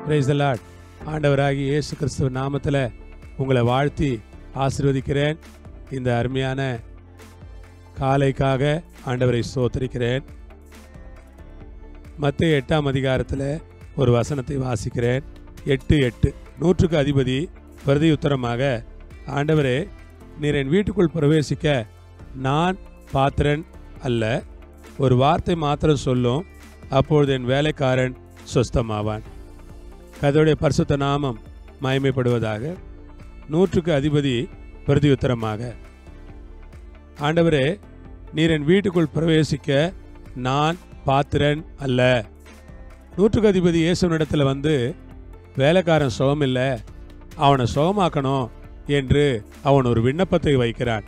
price Lord ஆண்டவராகி இயேசு கிறிஸ்துவ நாமத்தில் உங்களை வாழ்த்தி ஆசீர்வதிக்கிறேன் இந்த அருமையான காலைக்காக ஆண்டவரை ஸ்தோத்திரிக்கிறேன் மத்திய எட்டாம் அதிகாரத்தில் ஒரு வசனத்தை வாசிக்கிறேன் எட்டு எட்டு நூற்றுக்கு அதிபதி பிரதி உத்தரமாக ஆண்டவரே நீர் என் வீட்டுக்குள் பிரவேசிக்க நான் பாத்திரன் அல்ல ஒரு வார்த்தை மாத்திரம் சொல்லும் அப்பொழுது என் வேலைக்காரன் சொஸ்தமாவான் கதவுடைய பரிசுத்த நாமம் மகிமைப்படுவதாக நூற்றுக்கு அதிபதி பிரதியுத்தரமாக ஆண்டவரே நீர் என் வீட்டுக்குள் பிரவேசிக்க நான் பாத்திரன் அல்ல நூற்றுக்கு அதிபதி இயேசுவனிடத்தில் வந்து வேலைக்காரன் சுகம் இல்லை அவனை சுகமாக்கணும் என்று அவன் ஒரு விண்ணப்பத்தை வைக்கிறான்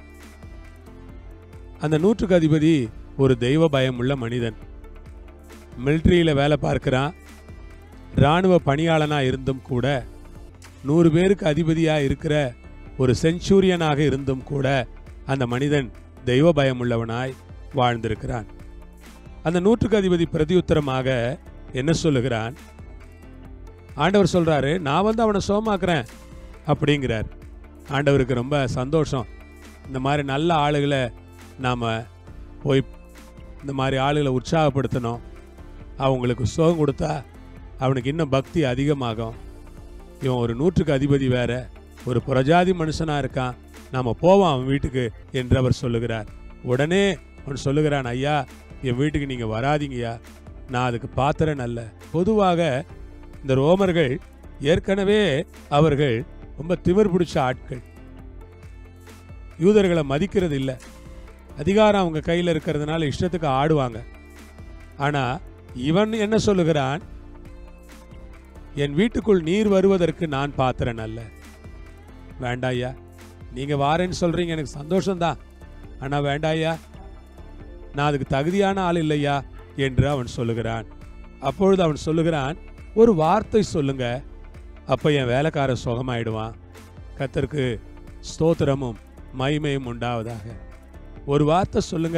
அந்த நூற்றுக்கு அதிபதி ஒரு தெய்வ பயம் உள்ள மனிதன் மிலிட்ரியில் வேலை பார்க்கிறான் இராணுவ பணியாளனாக இருந்தும் கூட நூறு பேருக்கு அதிபதியாக இருக்கிற ஒரு செஞ்சூரியனாக இருந்தும் கூட அந்த மனிதன் தெய்வ பயம் உள்ளவனாய் வாழ்ந்திருக்கிறான் அந்த நூற்றுக்கு அதிபதி பிரதியுத்தரமாக என்ன சொல்லுகிறான் ஆண்டவர் சொல்றாரு நான் வந்து அவனை சோமாக்குறேன் அப்படிங்கிறார் ஆண்டவருக்கு ரொம்ப சந்தோஷம் இந்த மாதிரி நல்ல ஆளுகளை நாம் போய் இந்த மாதிரி ஆளுகளை உற்சாகப்படுத்தணும் அவங்களுக்கு சுகம் கொடுத்தா அவனுக்கு இன்னும் பக்தி அதிகமாகும் இவன் ஒரு நூற்றுக்கு அதிபதி வேற ஒரு புறஜாதி மனுஷனா இருக்கான் நாம போவோம் அவன் வீட்டுக்கு என்று அவர் சொல்லுகிறார் உடனே அவன் சொல்லுகிறான் ஐயா என் வீட்டுக்கு நீங்க வராதீங்கய்யா நான் அதுக்கு பாத்திரன் அல்ல பொதுவாக இந்த ரோமர்கள் ஏற்கனவே அவர்கள் ரொம்ப திமிர் பிடிச்ச ஆட்கள் யூதர்களை மதிக்கிறது இல்லை அதிகாரம் அவங்க கையில் இருக்கிறதுனால இஷ்டத்துக்கு ஆடுவாங்க ஆனா இவன் என்ன சொல்லுகிறான் என் வீட்டுக்குள் நீர் வருவதற்கு நான் பாத்திரன் அல்ல வேண்டாயா நீங்க வாரேன்னு சொல்றீங்க எனக்கு சந்தோஷம்தான் ஆனா வேண்டாயா நான் அதுக்கு தகுதியான ஆள் இல்லையா என்று அவன் சொல்லுகிறான் அப்பொழுது அவன் சொல்லுகிறான் ஒரு வார்த்தை சொல்லுங்க அப்ப என் வேலைக்காரன் சுகமாயிடுவான் கத்தருக்கு ஸ்தோத்திரமும் மகிமையும் உண்டாவதாக ஒரு வார்த்தை சொல்லுங்க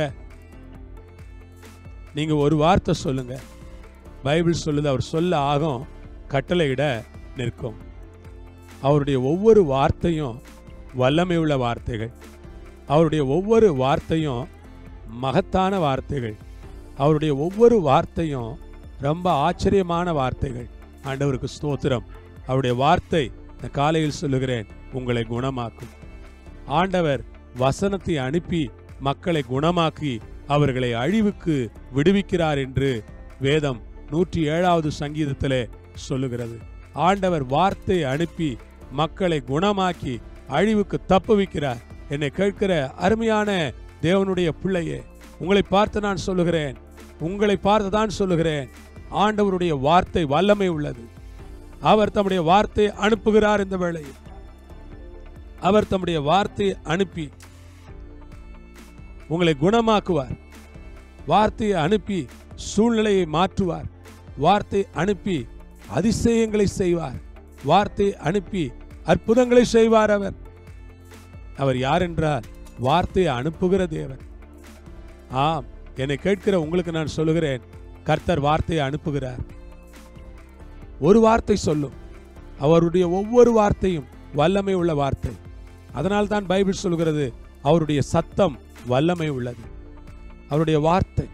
நீங்க ஒரு வார்த்தை சொல்லுங்க பைபிள் சொல்லுது அவர் சொல்ல ஆகும் கட்டளையிட நிற்கும் அவருடைய ஒவ்வொரு வார்த்தையும் வல்லமை உள்ள வார்த்தைகள் அவருடைய ஒவ்வொரு வார்த்தையும் மகத்தான வார்த்தைகள் அவருடைய ஒவ்வொரு வார்த்தையும் ரொம்ப ஆச்சரியமான வார்த்தைகள் ஆண்டவருக்கு ஸ்தோத்திரம் அவருடைய வார்த்தை இந்த காலையில் சொல்லுகிறேன் உங்களை குணமாக்கும் ஆண்டவர் வசனத்தை அனுப்பி மக்களை குணமாக்கி அவர்களை அழிவுக்கு விடுவிக்கிறார் என்று வேதம் நூற்றி ஏழாவது சங்கீதத்திலே சொல்லுகிறது ஆண்டவர் வார்த்தை அனுப்பி மக்களை குணமாக்கி அழிவுக்கு தப்புவிக்கிறார் என்னை கேட்கிற அருமையான தேவனுடைய பிள்ளையே உங்களை பார்த்து நான் சொல்லுகிறேன் உங்களை பார்த்து தான் சொல்லுகிறேன் ஆண்டவருடைய வார்த்தை வல்லமை உள்ளது அவர் தம்முடைய வார்த்தை அனுப்புகிறார் இந்த வேளையில் அவர் தம்முடைய வார்த்தையை அனுப்பி உங்களை குணமாக்குவார் வார்த்தையை அனுப்பி சூழ்நிலையை மாற்றுவார் வார்த்தை அனுப்பி அதிசயங்களை செய்வார் வார்த்தை அனுப்பி அற்புதங்களை செய்வார் அவர் அவர் யார் என்றால் வார்த்தையை அனுப்புகிற தேவன் ஆம் என்னை கேட்கிற உங்களுக்கு நான் சொல்லுகிறேன் கர்த்தர் வார்த்தையை அனுப்புகிறார் ஒரு வார்த்தை சொல்லும் அவருடைய ஒவ்வொரு வார்த்தையும் வல்லமை உள்ள வார்த்தை அதனால் தான் பைபிள் சொல்கிறது அவருடைய சத்தம் வல்லமை உள்ளது அவருடைய வார்த்தை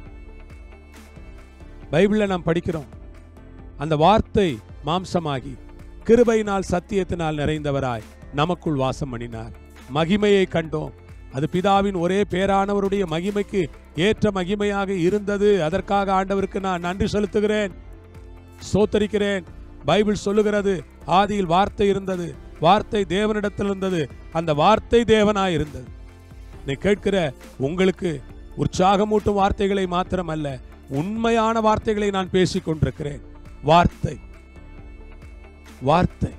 பைபிளில் நாம் படிக்கிறோம் அந்த வார்த்தை மாம்சமாகி கிருபையினால் சத்தியத்தினால் நிறைந்தவராய் நமக்குள் வாசம் பண்ணினார் மகிமையை கண்டோம் அது பிதாவின் ஒரே பேரானவருடைய மகிமைக்கு ஏற்ற மகிமையாக இருந்தது அதற்காக ஆண்டவருக்கு நான் நன்றி செலுத்துகிறேன் சோத்தரிக்கிறேன் பைபிள் சொல்லுகிறது ஆதியில் வார்த்தை இருந்தது வார்த்தை தேவனிடத்தில் இருந்தது அந்த வார்த்தை தேவனாய் இருந்தது நீ கேட்கிற உங்களுக்கு உற்சாகமூட்டும் வார்த்தைகளை மாத்திரமல்ல உண்மையான வார்த்தைகளை நான் பேசிக் கொண்டிருக்கிறேன் வார்த்தை வார்த்தை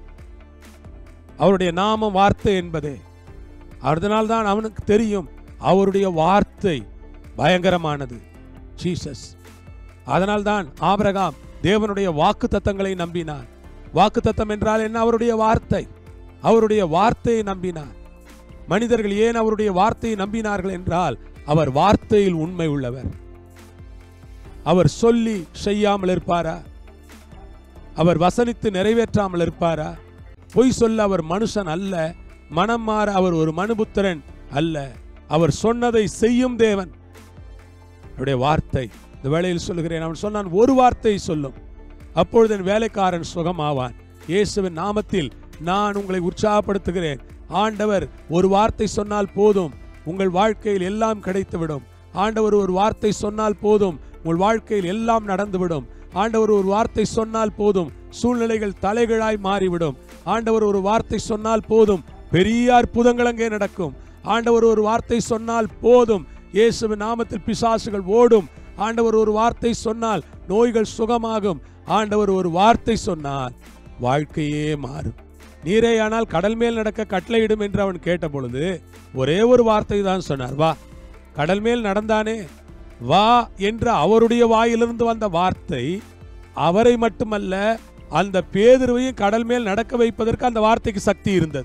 அவருடைய நாமம் வார்த்தை என்பதே அதனால் தான் அவனுக்கு தெரியும் அவருடைய வார்த்தை பயங்கரமானது ஜீசஸ் அதனால்தான் ஆபிரகாம் தேவனுடைய வாக்கு தத்தங்களை நம்பினான் வாக்கு தத்தம் என்றால் என்ன அவருடைய வார்த்தை அவருடைய வார்த்தையை நம்பினார் மனிதர்கள் ஏன் அவருடைய வார்த்தையை நம்பினார்கள் என்றால் அவர் வார்த்தையில் உண்மை உள்ளவர் அவர் சொல்லி செய்யாமல் இருப்பாரா அவர் வசனித்து நிறைவேற்றாமல் இருப்பாரா பொய் சொல்ல அவர் மனுஷன் அல்ல மனம் மாற அவர் ஒரு மனுபுத்திரன் அல்ல அவர் சொன்னதை செய்யும் தேவன் அவருடைய வார்த்தை இந்த வேளையில் சொல்லுகிறேன் அவன் சொன்னான் ஒரு வார்த்தை சொல்லும் அப்பொழுது என் வேலைக்காரன் சுகமாவான் இயேசுவின் நாமத்தில் நான் உங்களை உற்சாகப்படுத்துகிறேன் ஆண்டவர் ஒரு வார்த்தை சொன்னால் போதும் உங்கள் வாழ்க்கையில் எல்லாம் கிடைத்துவிடும் ஆண்டவர் ஒரு வார்த்தை சொன்னால் போதும் உங்கள் வாழ்க்கையில் எல்லாம் நடந்துவிடும் ஆண்டவர் ஒரு வார்த்தை சொன்னால் போதும் சூழ்நிலைகள் தலைகளாய் மாறிவிடும் ஆண்டவர் ஒரு வார்த்தை சொன்னால் போதும் பெரிய அற்புதங்கள் அங்கே நடக்கும் ஆண்டவர் ஒரு வார்த்தை சொன்னால் போதும் இயேசுவின் நாமத்தில் பிசாசுகள் ஓடும் ஆண்டவர் ஒரு வார்த்தை சொன்னால் நோய்கள் சுகமாகும் ஆண்டவர் ஒரு வார்த்தை சொன்னால் வாழ்க்கையே மாறும் நீரே ஆனால் கடல் மேல் நடக்க கட்டளையிடும் என்று அவன் கேட்ட பொழுது ஒரே ஒரு வார்த்தை தான் சொன்னார் வா கடல் மேல் நடந்தானே வா என்ற அவருடைய வாயிலிருந்து வந்த வார்த்தை அவரை மட்டுமல்ல அந்த பேதுருவையும் கடல் மேல் நடக்க வைப்பதற்கு அந்த வார்த்தைக்கு சக்தி இருந்தது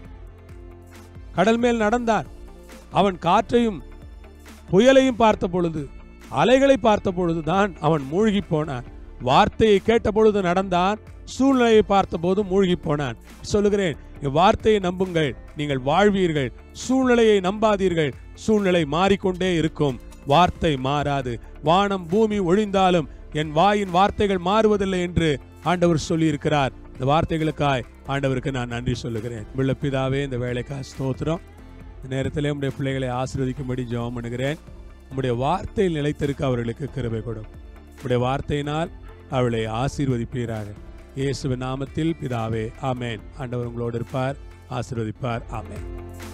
கடல் மேல் நடந்தான் அவன் காற்றையும் புயலையும் பார்த்த பொழுது அலைகளை பார்த்த பொழுதுதான் அவன் மூழ்கி போனான் வார்த்தையை கேட்ட பொழுது நடந்தான் சூழ்நிலையை பார்த்தபோது மூழ்கி போனான் சொல்லுகிறேன் இவ்வார்த்தையை நம்புங்கள் நீங்கள் வாழ்வீர்கள் சூழ்நிலையை நம்பாதீர்கள் சூழ்நிலை மாறிக்கொண்டே இருக்கும் வார்த்தை மாறாது வானம் பூமி ஒழிந்தாலும் என் வாயின் வார்த்தைகள் மாறுவதில்லை என்று ஆண்டவர் சொல்லியிருக்கிறார் இந்த வார்த்தைகளுக்காய் ஆண்டவருக்கு நான் நன்றி சொல்லுகிறேன் உள்ள பிதாவே இந்த வேலைக்காய் ஸ்தோத்திரம் இந்த நேரத்திலே உடைய பிள்ளைகளை ஆசீர்வதிக்கும்படி ஜெபம் பண்ணுகிறேன் உம்முடைய வார்த்தையில் நிலைத்திருக்க அவர்களுக்கு கிருபை கொடும் உம்முடைய வார்த்தையினால் அவளை ஆசீர்வதிப்பீராக இயேசுவின் நாமத்தில் பிதாவே ஆமென் ஆண்டவர் உங்களோடு இருப்பார் ஆசீர்வதிப்பார் ஆமென்